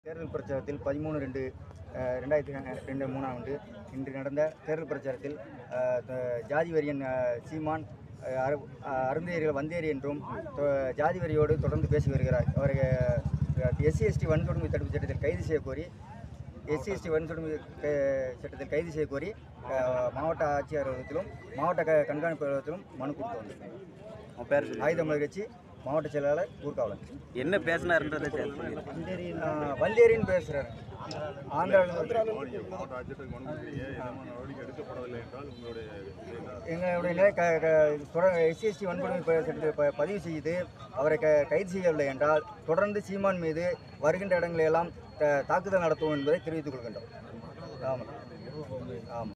தேர்தல் பிரச்சாரத்தில் பதிமூணு ரெண்டு அஹ், ரெண்டாயிரத்தி ரெண்டு மூணாம் ஆண்டு இன்று நடந்த தேர்தல் பிரச்சாரத்தில் அஹ், த- ஜாதி வரியன் அஹ், சீமான் அஹ், அரு- அஹ், அருந்தேரிகள் வந்தேரி என்றும் தொ- ஜாதி வரியோடு தொடர்ந்து பேசி வருகிறார் அவரை எஸ்சி எஸ்டி வன்கொடுமை தடுப்பு சட்டத்தில் கைது செய்ய கோரி எஸ்சி எஸ்டி வன்கொடுமை க- சட்டத்தில் கைது செய்ய கோரி அஹ், மாவட்ட ஆட்சியர் அலுவலகத்திலும் மாவட்ட க கண்காணிப்பு அலுவலகத்திலும் மனு கொடுத்து வந்தோம் உன் பேர் சொல்லு ஆயுதமலை கட்சி மாவட்ட செயலாளர் ஊர்காவலன் என்ன பேசினாருன்றதை சொல்லு. அஹ், வந்தேரின்னு பேசுகிறார் ஆந்திராவில் மாவட்ட ஆட்சியருக்கு மனு கொடுக்குறீங்க எந்த நடவடிக்கை எடுக்கப்படவில்லை என்றால் உங்களுடைய எங்களுடைய நிலை க க எஸ்சி எஸ்டி வன்கொடுமை ப- சட்டத்தில் ப- பதிவு செய்து அவரை க கைது செய்யவில்லை என்றால் தொடர்ந்து சீமான் மீது வருகின்ற இடங்களெல்லாம் த- தாக்குதல் நடத்துவோம் என்பதை தெரிவித்துக் கொள்கின்றோம் ஆமாம் ஆமாம்